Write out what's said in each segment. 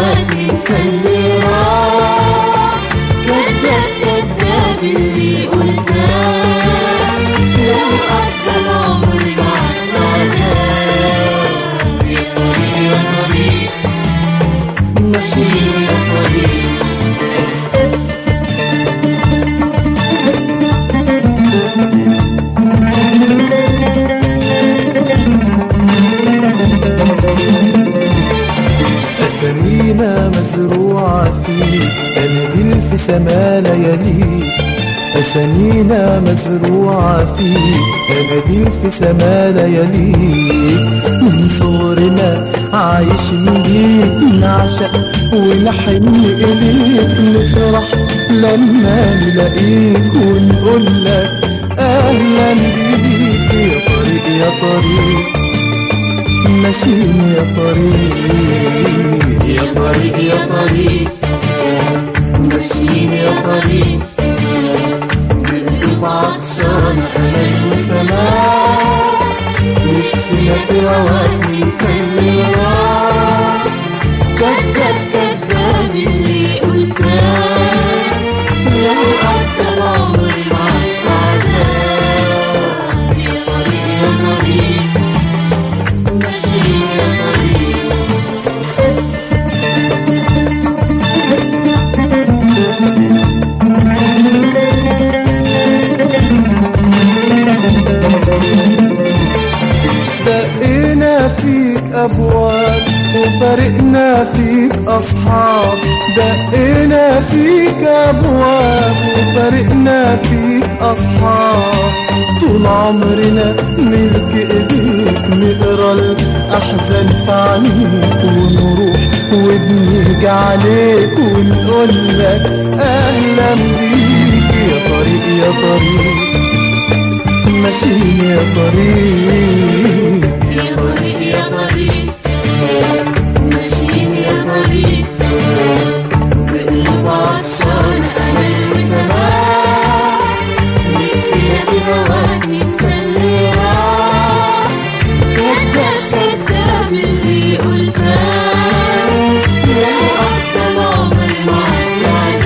هواك ننسى اللي راح كذاب كذاب اللي قلتاه لو قضى العمر معك عذاب يا طريق يا طريق مشيني يا طريق أسامينا مزروعة فيك أناديل في سما لياليك أسامينا مزروعة فيك أناديل في سما لياليك من صغرنا عايشين بيك نعشق ونحن إليك نفرح لما نلاقيك ونقول لك أهلا بيك يا طريق يا طريق ماشيين يا طريق يا طريق يا طريق ماشيين يا طريق بقلوب عطشانة أمل وسماء نفسنا في هواك ننسى اللي راح كذاب كذاب اللي قلتاه لو قضى العمر معاك عذاب يا طريق يا طريق ماشيين يا طريق دقينا فيك أبواب وفرقنا فيك أصحاب دقينا فيك أبواب وفرقنا فيك أصحاب طول عمرنا ملك إيديك نقرا الأحزان في عينيك ونروح وبنيجي عليك ونقول لك أهلا بيك يا طريق يا طريق ماشيين يا طريق يا طريق يا طريق ماشيين يا طريق بقلوب عطشان أمل وسماء نفسنا في هواك ننسى اللي راح كذاب كذاب اللي قلتاه لو قضى العمر معاك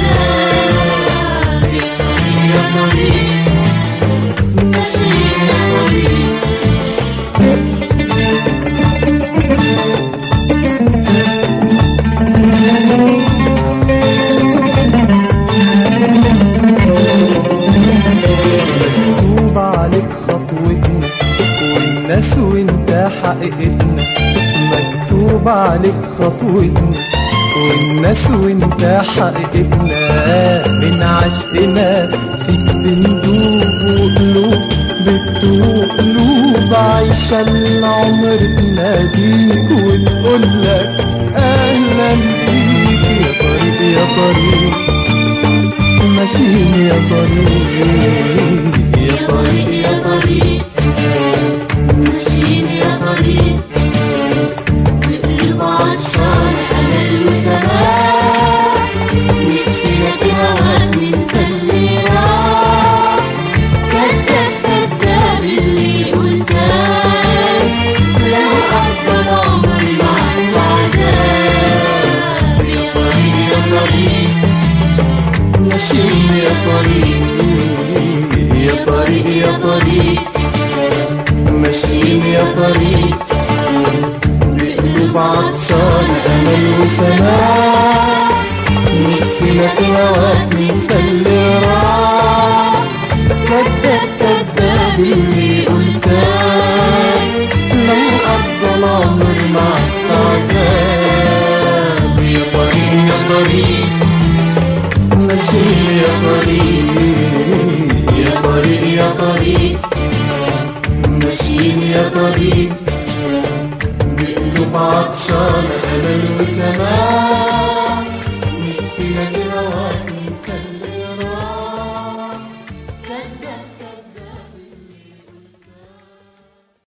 عذاب يا طريق يا طريق ماشيين يا طريق مكتوب عليك خطوتنا والناس وانت حقيقتنا مكتوب عليك خطوتنا والناس وانت حقيقتنا من عشقنا فيك بندوب وقلوب بتدوب قلوب عايشة العمر تناديك ونقول لك أهلا بيك يا طريق يا طريق ماشيين يا طريق يا طريق يا طريق ماشيين يا طريق بقلب عطشان أمل وسماء نفسنا في هواك ننسى اللي راح كذاب كذاب اللي قلتاه لو قضى العمر معاك عذاب يا طريق يا طريق ماشيين يا طريق يا طريق يا طريق ماشيين يا طريق بقلوب عطشان أمل وسماء نفسنا في هواك ننسى اللي راح كذاب كذاب اللي قلتاه لو قضى العمر معك عذاب يا طريق يا طريق ماشيين يا طريق يا طريق يا طريق ماشيين يا طريق بقلوب عطشان أمل وسماء